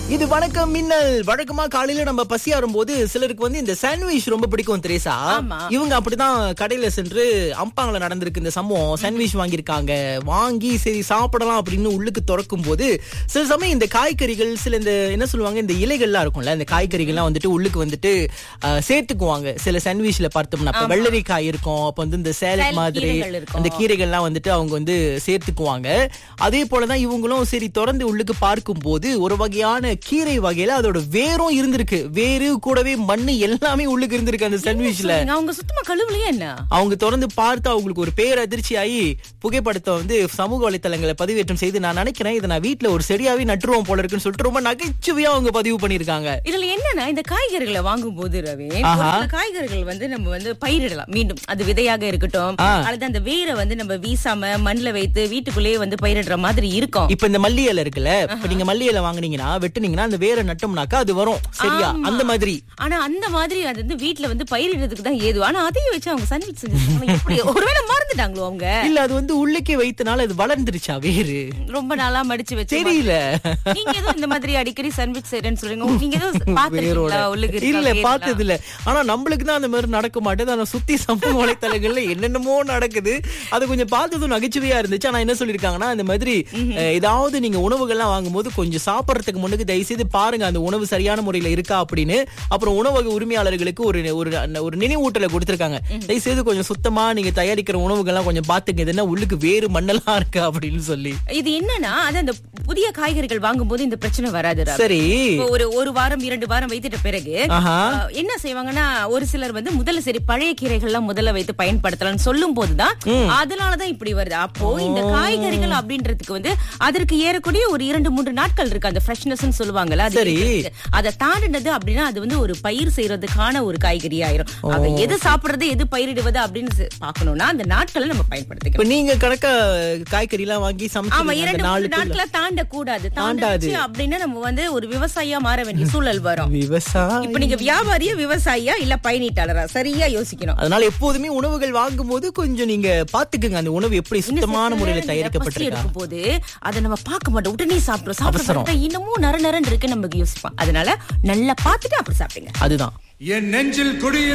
இது வணக்கம் மின்னல் வழக்கமா காலையில நம்ம பசியாரும் போது சிலருக்கு வந்து இந்த சாண்ட்விச் ரொம்ப பிடிக்கும் தெரேசா ஆமா. இவங்க அப்படிதான் கடையில சென்று அம்பாங்கல நடந்திருக்கு இந்த சம்பவம் சாண்ட்விச் வாங்கியிருக்காங்க வாங்கி சரி சாப்பிடலாம் அப்படின்னு உள்ளுக்கு திறக்கும் போது சில சமயம் இந்த காய்கறிகள் சில இந்த என்ன சொல்லுவாங்க இந்த இலைகள்லாம் இருக்கும்ல இந்த காய்கறிகள்லாம் வந்துட்டு உள்ளுக்கு வந்துட்டு அஹ், சேர்த்துக்குவாங்க சில சாண்ட்விச்ல பார்த்தோம்னா இப்ப வெள்ளரிக்காய் இருக்கும் அப்ப வந்து இந்த சேலட் சேலட் மாதிரி கீரைகள் இருக்கும். அந்த கீரைகள்லாம் வந்துட்டு அவங்க வந்து சேர்த்துக்குவாங்க அதே போலதான் இவங்களும் சரி திறந்து உள்ளுக்கு பார்க்கும் போது ஒரு வகையான கீரை வகையில அதோட வேரும் இருந்திருக்கு வேறு கூடவே மண்ணு எல்லாமே உள்ளுக்கு இருந்திருக்கு அந்த சாண்ட்விச்ல சொல்றீங்க, அவங்க சுத்தமா கழுவுலையே என்ன அவங்க திறந்து பார்த்து அவங்களுக்கு ஒரு பேர் அதிர்ச்சி ஆகி புகைப்படத்தை வந்து சமூக வலைத்தளங்களை பதிவேற்றம் செய்து நான் நினைக்கிறேன் இதை நான் வீட்டுல ஒரு செடியாவே நட்டுருவோம் போல இருக்குன்னு சொல்லிட்டு ரொம்ப நகைச்சுவையா அவங்க பதிவு பண்ணிருக்காங்க இதுல என்னன்னா இந்த காய்கறிகளை வாங்கும் போது ரவி ஒரு ஆஹா. சில காய்கறிகள் வந்து நம்ம வந்து பயிரிடலாம் மீண்டும் அது விதையாக இருக்கட்டும் ஆ. அல்லது அந்த வேரை வந்து நம்ம வீசாம மண்ணுல வைத்து வீட்டுக்குள்ளேயே வந்து பயிரிடுற மாதிரி இருக்கும் இப்ப இந்த மல்லி இலை இருக்குல்ல இப்ப நீங்க மல்லி இலை வாங்குனீங்கன்னா வெட்டுனீங்கன்னா அந்த வேரை நட்டோம்னாக்கா அது வரும் சரியா ஆமா. அந்த மாதிரி ஆனா அந்த மாதிரி அது வந்து வீட்டுல வந்து பயிரிடுறதுக்கு தான் ஏது ஆனா அதையும் வச்சு அவங்க சாண்ட்விச் செஞ்சிருக்காங்க எப்படி ஒருவேளை மறந்துட்டாங்களோ அவங்க இல்ல அது வந்து உள்ளுக்கே வைத்தனால அது வளர்ந்துருச்சா வேறு ரொம்ப நாளா மடிச்சு வச்சு தெரியல நீங்க ஏதோ இந்த மாதிரி அடிக்கடி சாண்ட்விச் செய்யறேன்னு சொல்றீங்க நீங்க ஏதோ பாத்துருக்கீங்களா உள்ளுக்கு இருக்கா இல்ல வேரெல்லாம்? பார்த்தது இல்ல ஆனா நம்மளுக்கு தான் அந்த மாதிரி நடக்க மாட்டேது ஆனா சுத்தி சமூக வலைத்தளங்கள்ல என்னென்னமோ நடக்குது அது கொஞ்சம் பார்த்ததும் நகைச்சுவையா இருந்துச்சு ஆனா என்ன சொல்லிருக்காங்கன்னா இந்த மாதிரி அஹ், ஏதாவது நீங்க உணவுகள்லாம் வாங்கும்போது கொஞ்சம் சாப்பிடறதுக்கு முன்னுக்கு தயவு செய்து பாருங்க அந்த உணவு சரியான முறையில இருக்கா அப்படின்னு அப்புறம் உணவக உரிமையாளர்களுக்கு ஒரு ஒரு ஒரு நினைவூட்டலை கொடுத்திருக்காங்க தயவு செய்து கொஞ்சம் சுத்தமா நீங்க தயாரிக்கிற உணவுகள்லாம் கொஞ்சம் பாத்துங்க இது என்ன உள்ளுக்கு வேறு மண்ணெல்லாம் இருக்கா அப்படின்னு சொல்லி இது என்னன்னா அது அந்த புதிய காய்கறிகள் வாங்கும்போது இந்த பிரச்சனை வராது ராம். சரி இப்போ ஒரு ஒரு வாரம் இரண்டு வாரம் வைத்துட்ட பிறகு ஆஹா அஹ், என்ன செய்வாங்கன்னா ஒரு சிலர் வந்து முதல்ல சரி பழைய கீரைகள்லாம் முதல்ல வைத்து பயன்படுத்தலாம்னு சொல்லும் போதுதான் அதனாலதான் இப்படி வருது அப்போ இந்த காய்கறிகள் அப்படின்றதுக்கு வந்து அதற்கு ஏறக்கூடிய ஒரு இரண்டு மூன்று நாட்கள் இருக்கு அந்த ஃப்ரெஷ்னஸ் சொல்லுவாங்கல்ல அது சரி. இருக்கு. அதை தாண்டினது அப்படின்னா அது வந்து ஒரு பயிர் செய்யறதுக்கான ஒரு காய்கறி ஆயிரும் ஆக எது சாப்பிடுறது எது பயிரிடுவது அப்படின்னு செ- பார்க்கணும்னா அந்த நாட்களை நம்ம பயன்படுத்திக்கணும் இப்ப நீங்க கணக்கா காய்கறி எல்லாம் வாங்கி ஆமா சமைச்சு இரண்டு அந்த மூணு நாளுக்குள்ள நாட்கள தாண்ட கூடாது தாண்டாது. தாண்டாது அப்படின்னா நம்ம வந்து ஒரு விவசாயியா மாற வேண்டிய சூழல் வரும் விவசாயம் இப்ப நீங்க வியாபாரியா விவசாயியா இல்ல பயணீட்டாளரா சரியா யோசிக்கணும் அதனால எப்போதுமே உணவுகள் வாங்கும்போது கொஞ்சம் நீங்க பாத்துக்குங்க அந்த உணவு எப்படி சுத்தமான முறையில தயாரிக்கப்பட்டிருக்கா இருக்கும் போது அதை நம்ம பார்க்க மாட்டோம் உடனே சாப்பிடுறோம் அவசரம். சாப்பிடுறோம் இன்னமும் நர நரன்னு இருக்கு நமக்கு யோசிப்போம் அதனால நல்லா பார்த்துட்டு அப்புறம் சாப்பிடுங்க அதுதான் என் நெஞ்சில் குடியிரு